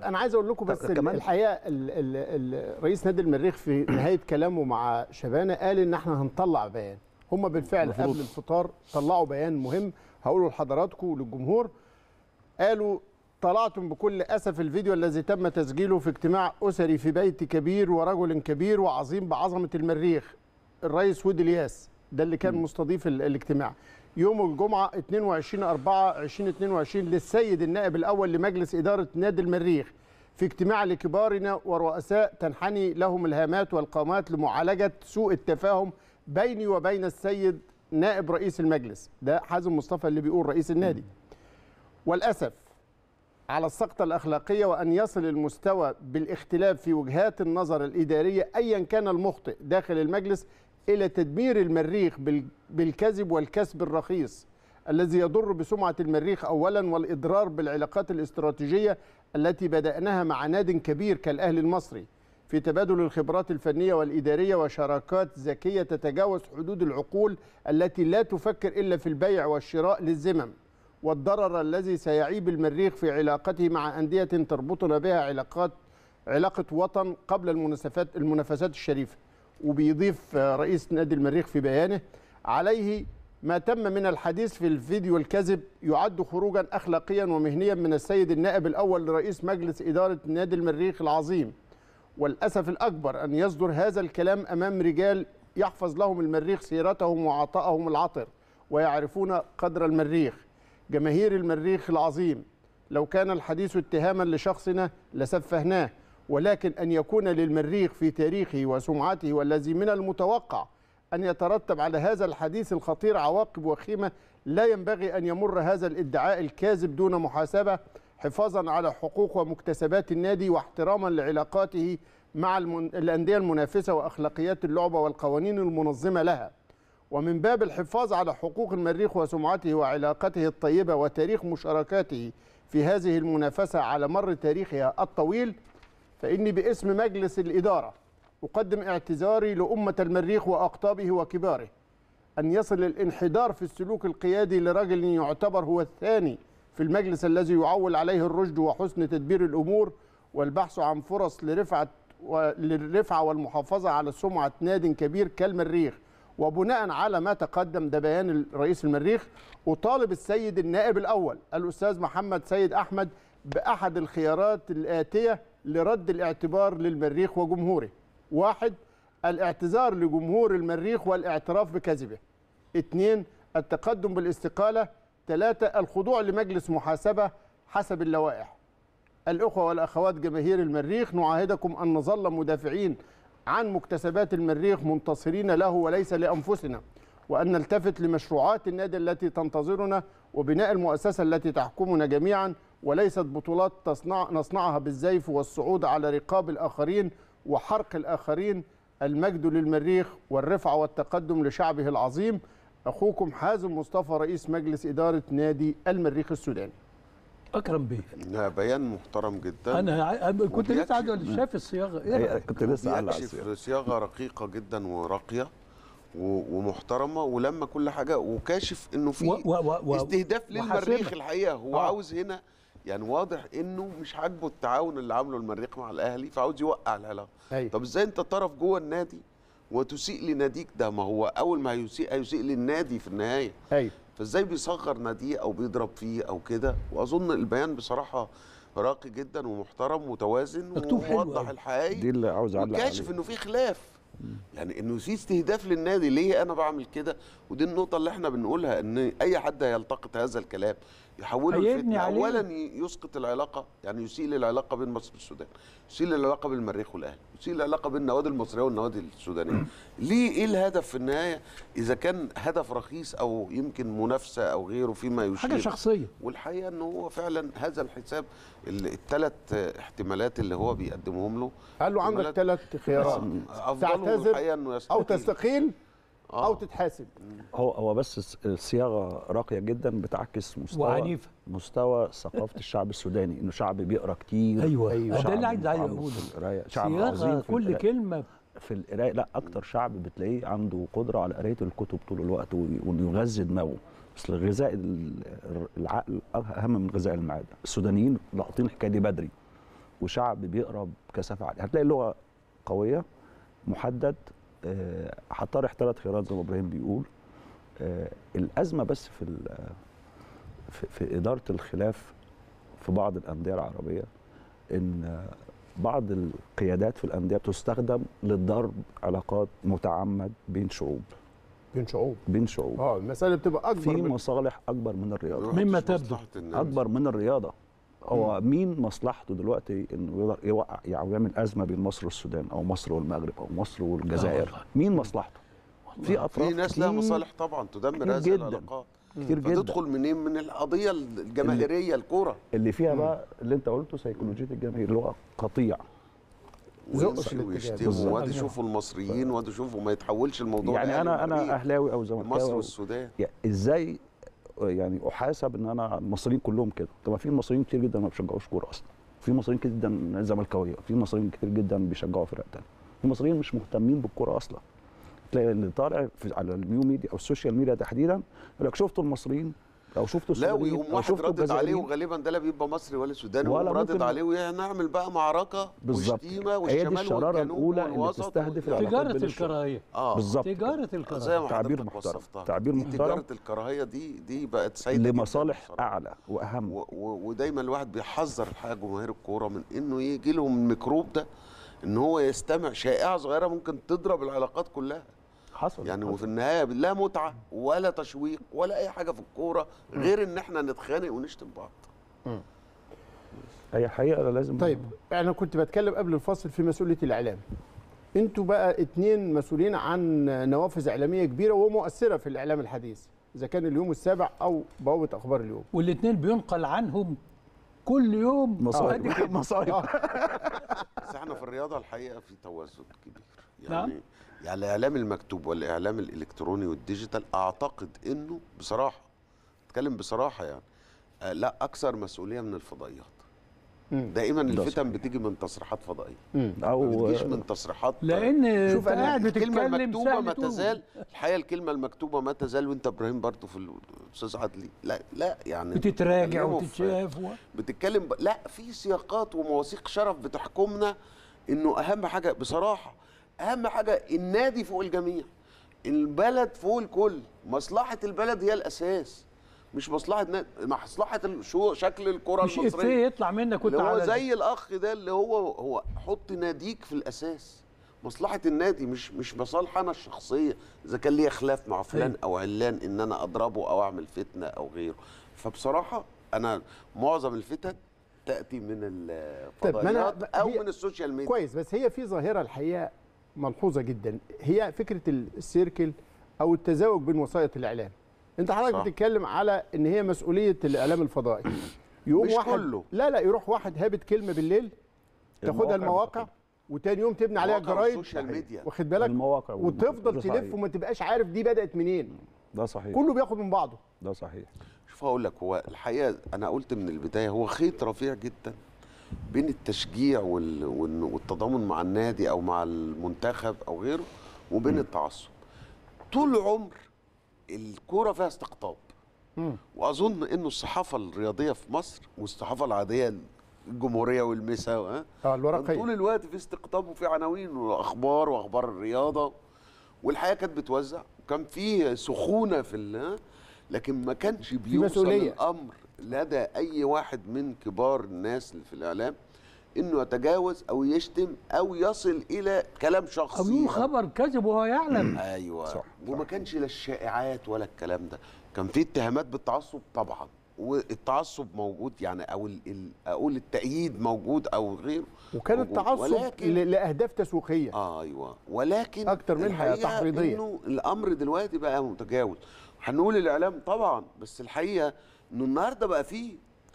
انا عايز اقول لكم بس طب كمان- الحقيقه ال- ال- ال- رئيس نادي المريخ في نهايه كلامه مع شبانه قال ان احنا هنطلع بيان هم بالفعل مفروض. قبل الفطار طلعوا بيان مهم هقوله لحضراتكم وللجمهور قالوا طلعتم بكل اسف الفيديو الذي تم تسجيله في اجتماع اسري في بيت كبير ورجل كبير وعظيم بعظمه المريخ الرئيس ود الياس ده اللي كان مستضيف ال- الاجتماع يوم الجمعه 22 4 2022 للسيد النائب الاول لمجلس اداره نادي المريخ في اجتماع لكبارنا ورؤساء تنحني لهم الهامات والقامات لمعالجه سوء التفاهم بيني وبين السيد نائب رئيس المجلس ده حازم مصطفى اللي بيقول رئيس النادي والاسف على السقطة الأخلاقية وأن يصل المستوى بالاختلاف في وجهات النظر الإدارية أيا كان المخطئ داخل المجلس إلى تدمير المريخ بال- بالكذب والكسب الرخيص الذي يضر بسمعة المريخ أولا والإضرار بالعلاقات الاستراتيجية التي بدأناها مع ناد كبير كالأهلي المصري في تبادل الخبرات الفنية والإدارية وشراكات ذكية تتجاوز حدود العقول التي لا تفكر إلا في البيع والشراء للزمم والضرر الذي سيعيب المريخ في علاقته مع أندية تربطنا بها علاقات علاقة وطن قبل المناسبات المنافسات الشريفة وبيضيف آه، رئيس نادي المريخ في بيانه عليه ما تم من الحديث في الفيديو الكذب يعد خروجا أخلاقيا ومهنيا من السيد النائب الأول لرئيس مجلس إدارة نادي المريخ العظيم والأسف الأكبر أن يصدر هذا الكلام أمام رجال يحفظ لهم المريخ سيرتهم وعطائهم العطر ويعرفون قدر المريخ جماهير المريخ العظيم لو كان الحديث اتهاما لشخصنا لسفهناه ولكن أن يكون للمريخ في تاريخه وسمعته والذي من المتوقع أن يترتب على هذا الحديث الخطير عواقب وخيمة لا ينبغي أن يمر هذا الادعاء الكاذب دون محاسبة حفاظا على حقوق ومكتسبات النادي واحتراما لعلاقاته مع المن... الأندية المنافسة وأخلاقيات اللعبة والقوانين المنظمة لها ومن باب الحفاظ على حقوق المريخ وسمعته وعلاقته الطيبة وتاريخ مشاركاته في هذه المنافسة على مر تاريخها الطويل فإني باسم مجلس الإدارة أقدم اعتذاري لأمة المريخ وأقطابه وكباره أن يصل الانحدار في السلوك القيادي لرجل يعتبر هو الثاني في المجلس الذي يعول عليه الرشد وحسن تدبير الأمور والبحث عن فرص لرفعة للرفعة والمحافظة على سمعة ناد كبير كالمريخ وبناء على ما تقدم ده بيان رئيس المريخ أطالب السيد النائب الأول الأستاذ محمد سيد أحمد بأحد الخيارات الآتية لرد الاعتبار للمريخ وجمهوره واحد الاعتذار لجمهور المريخ والاعتراف بكذبه اثنين التقدم بالاستقالة ثلاثة الخضوع لمجلس محاسبة حسب اللوائح الأخوة والأخوات جماهير المريخ نعاهدكم أن نظل مدافعين عن مكتسبات المريخ منتصرين له وليس لأنفسنا وأن نلتفت لمشروعات النادي التي تنتظرنا وبناء المؤسسة التي تحكمنا جميعا وليست بطولات تصنع نصنعها بالزيف والصعود على رقاب الآخرين وحرق الآخرين المجد للمريخ والرفعة والتقدم لشعبه العظيم أخوكم حازم مصطفى رئيس مجلس إدارة نادي المريخ السوداني اكرم بيه ده بيان محترم جدا انا ع- كنت لسه وبيكشف- عايز شايف الصياغه ايه هي- رأيك؟ كنت لسه على بيكشف صياغه رقيقه جدا وراقيه و- ومحترمه ولما كل حاجه وكاشف انه في و- و- و- و- استهداف وحاسمة. للمريخ الحقيقه هو آه. عاوز هنا يعني واضح انه مش عاجبه التعاون اللي عامله المريخ مع الاهلي فعاوز يوقع العلاقه أيوة. طب ازاي انت طرف جوه النادي وتسيء لناديك ده ما هو اول ما هيسيء هيسيء للنادي في النهايه أيوة. فازاي بيصغر ناديه او بيضرب فيه او كده واظن البيان بصراحه راقي جدا ومحترم ومتوازن مكتوب حلو وموضح أوي. الحقائق دي اللي عاوز اعلق وكاشف عليه انه في خلاف يعني انه في استهداف للنادي ليه انا بعمل كده ودي النقطه اللي احنا بنقولها ان اي حد هيلتقط هذا الكلام يحوله هيبني لفتنه عليه. اولا ي- يسقط العلاقه يعني يسيء للعلاقه بين مصر والسودان يسيء للعلاقه بين المريخ والاهلي يسيء للعلاقه بين النوادي المصريه والنوادي السودانيه ليه ايه الهدف في النهايه اذا كان هدف رخيص او يمكن منافسه او غيره فيما يشير حاجه شخصيه والحقيقه ان هو فعلا هذا الحساب الثلاث احتمالات اللي هو بيقدمهم له قال له عندك احتمالات ثلاث خيارات افضلهم تعتذر الحقيقه انه أو يستقيل. تستقيل آه. أو تتحاسب هو هو بس الس- الصياغه راقيه جدا بتعكس مستوى وعنيفة. مستوى ثقافه الشعب السوداني انه شعب بيقرا كتير ايوه أيوة. ده شعب اللي عايز عايز متعمق اقوله في القرايه شعب صياغة عظيم في كل القراية. كلمه في القرايه لا اكتر شعب بتلاقيه عنده قدره على قرايه الكتب طول الوقت وي- وانه يغذي دماغه اصل غذاء ال- العقل اهم من غذاء المعده السودانيين لاقطين الحكايه دي بدري وشعب بيقرا بكثافه عاليه هتلاقي اللغه قويه محدد آه، هطرح ثلاث خيارات زي ما ابراهيم بيقول آه، الازمه بس في ال- في, في اداره الخلاف في بعض الانديه العربيه ان آه، بعض القيادات في الانديه بتستخدم لضرب علاقات متعمد بين شعوب بين شعوب بين شعوب اه المساله بتبقى اكبر في من مصالح اكبر من الرياضه يروح مما مش تبدو. مصلحة الناس. اكبر من الرياضه هو مين مصلحته دلوقتي انه يقدر يوقع يعني يعمل ازمه بين مصر والسودان او مصر والمغرب او مصر والجزائر والله. مين مصلحته في اطراف في ناس لها كتير- مصالح طبعا تدمر كتير هذه جداً. العلاقات كتير جدا فتدخل منين من القضيه الجماهيريه الكوره اللي فيها بقى اللي انت قلته سيكولوجيه الجماهير اللي هو قطيع زقش وينسوا الاتجاه. ويشتموا بالظبط. وادي يشوفوا المصريين وادي يشوفوا ما يتحولش الموضوع يعني لأهلي انا انا وفريق. اهلاوي او مصر زملكاوي أو- والسودان يعني ازاي يعني احاسب ان انا المصريين كلهم كده طب ما في مصريين كتير جدا ما بيشجعوش كوره اصلا في مصريين كتير جدا زملكاويه في مصريين كتير جدا بيشجعوا فرق تانية في مصريين مش مهتمين بالكوره اصلا تلاقي اللي طالع في على النيو ميديا او السوشيال ميديا تحديدا يقول لك شفتوا المصريين او شفتوا لا السودانيين ويقوم او واحد شفتوا ردد عليه الجزائريين وغالبا ده لا بيبقى مصري ولا سوداني ولا ولا ردد ممكن- عليه ونعمل بقى معركه بالظبط وشتيمه هي دي والشمال الشراره والجنوب الاولى اللي والوسط بتستهدف وال- العلاقات تجاره بين الشعوب. الكراهيه اه بالظبط تجاره زي الكراهيه ما تعبير حضرتك محترم. وصفتها. تعبير دي محترم. تجاره الكراهيه دي دي بقت سيده جداً لمصالح بصراحة. اعلى واهم و- و- ودايما الواحد بيحذر الحقيقه جماهير الكوره من انه يجي لهم الميكروب ده ان هو يستمع شائعه صغيره ممكن تضرب العلاقات كلها حصل يعني حصل. وفي النهايه لا متعه ولا تشويق ولا اي حاجه في الكوره غير ان احنا نتخانق ونشتم بعض هي حقيقه لازم طيب انا كنت بتكلم قبل الفاصل في مسؤوليه الاعلام انتوا بقى اتنين مسؤولين عن نوافذ اعلاميه كبيره ومؤثره في الاعلام الحديث اذا كان اليوم السابع او بوابه اخبار اليوم والاثنين بينقل عنهم كل يوم أدي مصايب كده. مصايب بس احنا في الرياضه الحقيقه في توازن كبير يعني نعم. يعني الاعلام المكتوب والاعلام الالكتروني والديجيتال اعتقد انه بصراحه اتكلم بصراحه يعني آه، لا اكثر مسؤوليه من الفضائيات مم. دائما ده الفتن صحيح. بتيجي من تصريحات فضائيه مم. ما او بتجيش من تصريحات لان شوف انت أنا قاعد الكلمه بتتكلم المكتوبه سهل ما تقول. تزال الحقيقه الكلمه المكتوبه ما تزال وانت ابراهيم برضو في الاستاذ عدلي لا لا يعني بتتراجع بتتكلموا في- وتتشاف و... بتتكلم ب... لا في سياقات ومواثيق شرف بتحكمنا انه اهم حاجه بصراحه اهم حاجه النادي فوق الجميع البلد فوق الكل مصلحه البلد هي الاساس مش مصلحه نادي مصلحه ال- شو شكل الكره مش المصريه افيه يطلع منك وانت اللي هو على زي الاخ ده اللي هو هو حط ناديك في الاساس مصلحه النادي مش مش مصالح انا الشخصيه اذا كان ليا خلاف مع فلان أيوة. او علان ان انا اضربه او اعمل فتنه او غيره فبصراحه انا معظم الفتن تاتي من طيب، ما أنا- الفضائيات او هي- من السوشيال ميديا كويس بس هي في ظاهره الحقيقه ملحوظه جدا هي فكره السيركل او التزاوج بين وسائط الاعلام انت حضرتك صح. بتتكلم على ان هي مسؤوليه الاعلام الفضائي يقوم مش واحد كله. لا لا يروح واحد هابط كلمه بالليل تاخدها المواقع بتاخدها. وتاني يوم تبني عليها مواقع الجرايد والسوشيال ميديا. واخد بالك المواقع وتفضل ده تلف صحيح. وما تبقاش عارف دي بدات منين ده صحيح كله بياخد من بعضه ده صحيح شوف هقول لك هو الحقيقه انا قلت من البدايه هو خيط رفيع جدا بين التشجيع وال- وال- والتضامن مع النادي او مع المنتخب او غيره وبين التعصب طول العمر الكوره فيها استقطاب واظن انه الصحافه الرياضيه في مصر والصحافه العاديه الجمهوريه والمسا ها اه كان الورقيه طول الوقت في استقطاب وفي عناوين واخبار واخبار الرياضه والحياه كانت بتوزع وكان في سخونه في ال- ها؟ لكن ما كانش بيوصل مسؤولية. الامر لدى اي واحد من كبار الناس اللي في الاعلام انه يتجاوز او يشتم او يصل الى كلام او شخصي يقول خبر كذب وهو يعلم ايوه صح، وما كانش لا الشائعات ولا الكلام ده كان في اتهامات بالتعصب طبعا والتعصب موجود يعني او ال ال اقول التأييد موجود او غيره وكان موجود. التعصب ولكن ل- لاهداف تسويقيه آه ايوه ولكن أكتر منها الحقيقة تحريضية. انه الامر دلوقتي بقى متجاوز هنقول الاعلام طبعا بس الحقيقه انه النهارده بقى فيه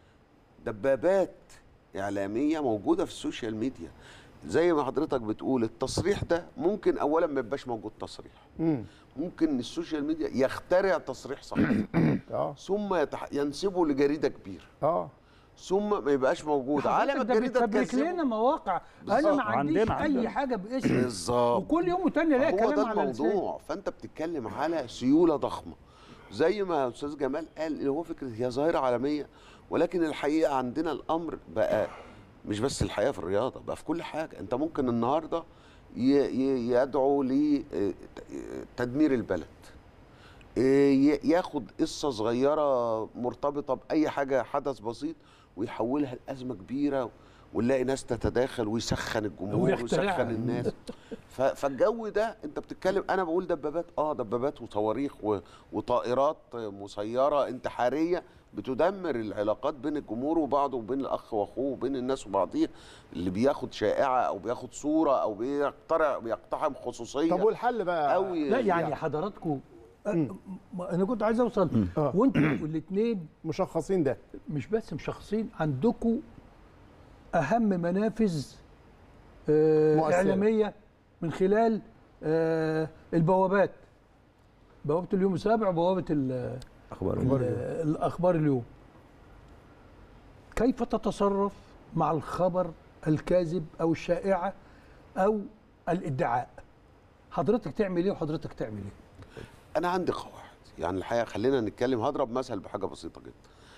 دبابات اعلاميه موجوده في السوشيال ميديا زي ما حضرتك بتقول التصريح ده ممكن اولا ما يبقاش موجود تصريح امم ممكن السوشيال ميديا يخترع تصريح صحيح اه ثم يتح... ينسبه لجريده كبيره اه ثم ما يبقاش موجود على ما حضرتك ده الجريده بتفبرك لنا تكذبه مواقع انا بالظبط. ما عنديش عندنا- اي عندنا. حاجه باسم بالظبط وكل يوم وتاني الاقي هو كلام ده على لساني الموضوع فانت بتتكلم على سيوله ضخمه زي ما استاذ جمال قال اللي هو فكره هي ظاهره عالميه ولكن الحقيقه عندنا الامر بقى مش بس الحقيقه في الرياضه بقى في كل حاجه انت ممكن النهارده ي- ي- يدعو لتدمير البلد ي- ياخد قصه صغيره مرتبطه باي حاجه حدث بسيط ويحولها لازمه كبيره ونلاقي ناس تتداخل ويسخن الجمهور ويخترعها. ويسخن الناس ف- فالجو ده انت بتتكلم انا بقول دبابات اه دبابات وصواريخ و- وطائرات مسيره انتحاريه بتدمر العلاقات بين الجمهور وبعضه وبين الاخ واخوه وبين الناس وبعضيها اللي بياخد شائعه او بياخد صوره او بيقترع بيقتحم خصوصيه طب والحل بقى او ي- لا يعني حضراتكم انا كنت عايز اوصل آه. وانتوا الاثنين مشخصين ده مش بس مشخصين عندكم اهم منافذ آه، مؤثرة. اعلاميه من خلال آه، البوابات بوابه اليوم السابع وبوابه ال- اخبار ال- الاخبار اليوم كيف تتصرف مع الخبر الكاذب او الشائعه او الادعاء حضرتك تعمل ايه وحضرتك تعمل ايه انا عندي قواعد يعني الحقيقه خلينا نتكلم هضرب مثل بحاجه بسيطه جدا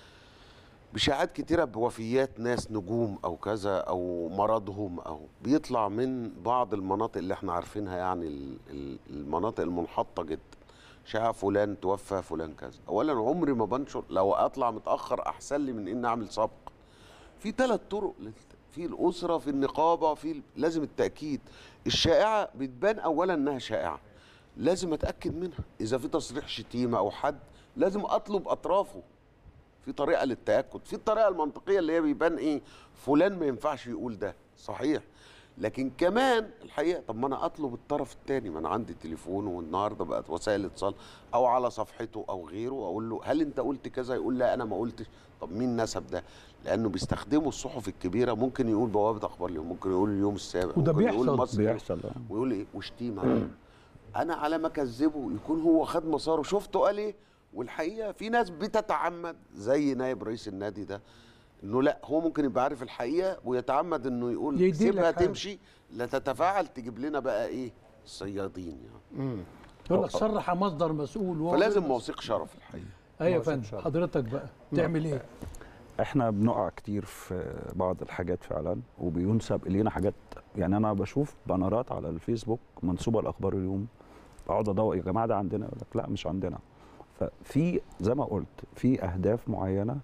بشاعات كتيرة بوفيات ناس نجوم أو كذا أو مرضهم أو بيطلع من بعض المناطق اللي احنا عارفينها يعني ال- ال- المناطق المنحطة جدا شاع فلان توفى فلان كذا أولا عمري ما بنشر لو أطلع متأخر أحسن لي من إن أعمل سبق في ثلاث طرق لل- في الأسرة في النقابة في ال- لازم التأكيد الشائعة بتبان أولا إنها شائعة لازم أتأكد منها إذا في تصريح شتيمة أو حد لازم أطلب أطرافه في طريقه للتاكد في الطريقه المنطقيه اللي هي بيبان ايه فلان ما ينفعش يقول ده صحيح لكن كمان الحقيقه طب ما انا اطلب الطرف الثاني ما انا عندي تليفون والنهارده بقت وسائل اتصال او على صفحته او غيره اقول له هل انت قلت كذا يقول لا انا ما قلتش طب مين نسب ده لانه بيستخدموا الصحف الكبيره ممكن يقول بوابه اخبار اليوم ممكن يقول اليوم السابع وده ممكن يقول بيحصل. مصر بيحصل آه. ويقول ايه وشتيمه انا على ما اكذبه يكون هو خد مساره شفته قال ايه والحقيقه في ناس بتتعمد زي نائب رئيس النادي ده انه لا هو ممكن يبقى عارف الحقيقه ويتعمد انه يقول يديلك سيبها حاجة. تمشي لا تتفاعل تجيب لنا بقى ايه صيادين يعني يقول لك صرح مصدر مسؤول وهو فلازم غير موثيق شرف الحقيقه ايوه يا موثق فندم شرف. حضرتك بقى تعمل ايه احنا بنقع كتير في بعض الحاجات فعلا وبينسب الينا حاجات يعني انا بشوف بانرات على الفيسبوك منسوبه لاخبار اليوم اقعد ادور يا جماعه ده عندنا يقول لك لا مش عندنا ففي زي ما قلت في اهداف معينه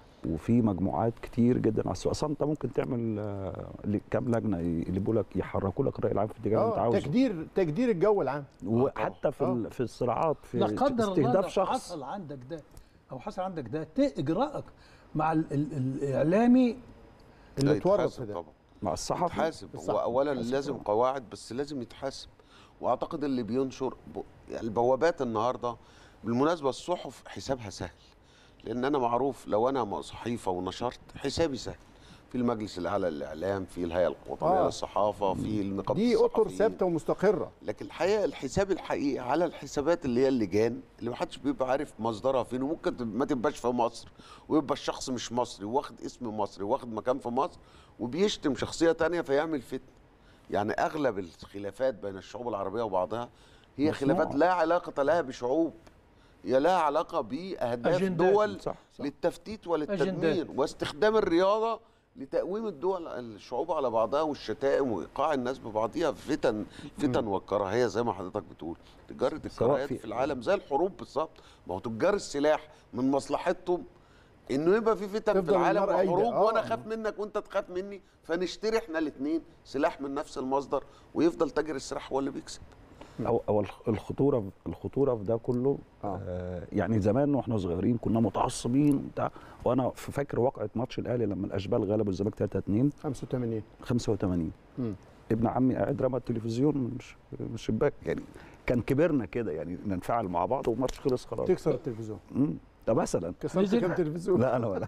وفي مجموعات كتير جدا على السوق اصلا انت ممكن تعمل آه، ل- كام لجنه يقلبوا لك يحركوا لك الراي العام في الاتجاه اللي انت اه عاوزه تقدير تقدير الجو العام وحتى في آه. ال- في الصراعات في لا قدر الله استهداف لو شخص حصل عندك ده او حصل عندك ده ت- اجراءك مع ال ال الاعلامي اللي لا اتورط في يتحاسب ده طبعا مع الصحفي يتحاسب بالصح. هو اولا يتحاسب لازم طبعا. قواعد بس لازم يتحاسب واعتقد اللي بينشر ب... يعني البوابات النهارده بالمناسبه الصحف حسابها سهل لان انا معروف لو انا م- صحيفه ونشرت حسابي سهل في المجلس الاعلى للاعلام في الهيئه الوطنيه آه. للصحافه في النقابه دي اطر الصحفيين. ثابته ومستقره لكن الحقيقه الحساب الحقيقي على الحسابات اللي هي اللجان اللي محدش بيبقى عارف مصدرها فين وممكن تب- ما تبقاش في مصر ويبقى الشخص مش مصري واخد اسم مصري واخد مكان في مصر وبيشتم شخصيه تانية فيعمل فتنه يعني اغلب الخلافات بين الشعوب العربيه وبعضها هي مسموعة. خلافات لا علاقه لها بشعوب هي لها علاقه باهداف أجندات. دول صح صح للتفتيت وللتدمير أجندات. واستخدام الرياضه لتقويم الدول الشعوب على بعضها والشتائم وايقاع الناس ببعضها فتن فتن والكراهيه زي ما حضرتك بتقول تجاره الكراهيه في- في, في العالم زي الحروب بالظبط ما هو تجار السلاح من مصلحتهم انه يبقى في فتن في تفضل العالم النار قايدة. وحروب آه. وانا اخاف منك وانت تخاف مني فنشتري احنا الاثنين سلاح من نفس المصدر ويفضل تاجر السلاح هو اللي بيكسب او او الخ- الخطوره في- الخطوره في ده كله آه. آه يعني زمان واحنا صغيرين كنا متعصبين وبتاع وانا ف- فاكر واقعه ماتش الاهلي لما الاشبال غلبوا الزمالك 3 2 85 85 مم. ابن عمي قاعد رمى التلفزيون من الش- من الشباك يعني كان كبرنا كده يعني ننفعل مع بعض والماتش خلص خلاص تكسر التلفزيون مم. ده مثلا كسرت نزل. كام تلفزيون لا انا ولا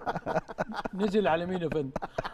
نزل على مين يا فندم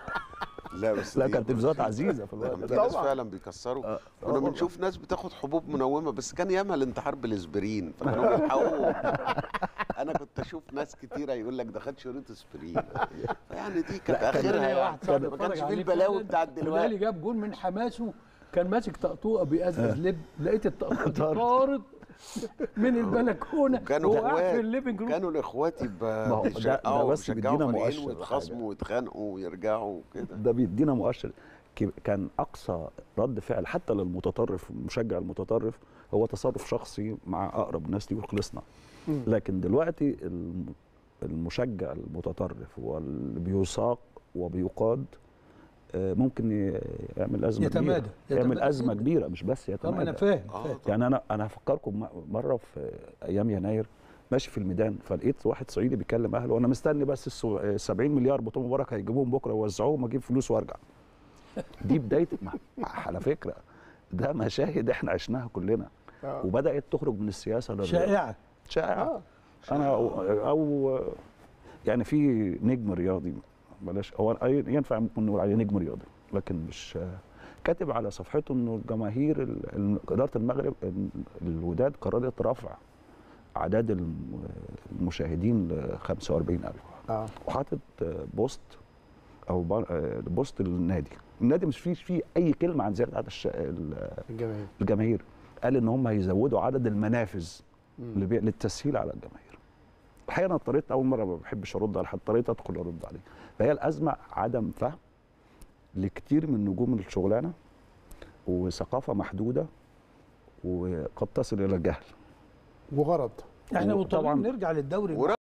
لا بس لا دي- كانت تلفزيونات عزيزه في الوقت في ده ناس طبعاً. فعلا بيكسروا آه. كنا والله. بنشوف ناس بتاخد حبوب منومه بس كان ياما الانتحار بالاسبرين فكانوا بيلحقوه انا كنت اشوف ناس كتيره يقول لك ده خد شريط اسبرين فيعني دي كانت لا، كان اخرها ليا يعني. واحد صاحبي ما اتفرج كانش فيه عليه البلاوي فعلاً. بتاعت الاهلي دلوقتي جاب جول من حماسه كان ماسك طقطوقه بيقزقز لب لقيت الطقطوقه دي طارت من البلكونه كانوا وقاعد في اخوات الليفنج روم كانوا الاخوات ما يبقى هو ده- ده بيشجعوا بس بيشجعوا بيدينا فريقين مؤشر ويتخاصموا ويتخانقوا ويرجعوا كده ده بيدينا مؤشر كي- كان اقصى رد فعل حتى للمتطرف المشجع المتطرف هو تصرف شخصي مع اقرب ناس ليه وخلصنا لكن دلوقتي الم- المشجع المتطرف واللي بيساق وبيقاد آه، ممكن ي- يعمل ازمه يتمادى. كبيره يعمل يتمادى ازمه جداً. كبيره مش بس طب انا يتمادى فاهم اه فاهم. طبعا. يعني انا انا هفكركم م- مره في ايام يناير ماشي في الميدان فلقيت واحد صعيدي بيكلم اهله وانا مستني بس السو- آه، 70 مليار بطول مبارك هيجيبوهم بكره يوزعوهم اجيب فلوس وارجع دي بدايه ما- على فكره ده مشاهد احنا عشناها كلنا آه. وبدات تخرج من السياسه للرياضة. شائعه شائعه آه. انا او, أو يعني في نجم رياضي بلاش هو أي- ينفع ممكن نقول عليه نجم رياضي لكن مش كاتب على صفحته انه الجماهير ال- ال- اداره المغرب ال- الوداد قررت رفع اعداد الم- المشاهدين ل 45000 اه وحاطط بوست او بار- بوست للنادي النادي مش فيه فيه اي كلمه عن زياده عدد الش- ال- الجماهير الجماهير قال ان هم هيزودوا عدد المنافذ مم. لبي- للتسهيل على الجماهير الحقيقه انا اضطريت اول مره ما بحبش ارد على حد اضطريت ادخل ارد عليه فهي الازمه عدم فهم لكتير من نجوم الشغلانه وثقافه محدوده وقد تصل الى الجهل احنا وطبعاً- مضطرين نرجع للدوري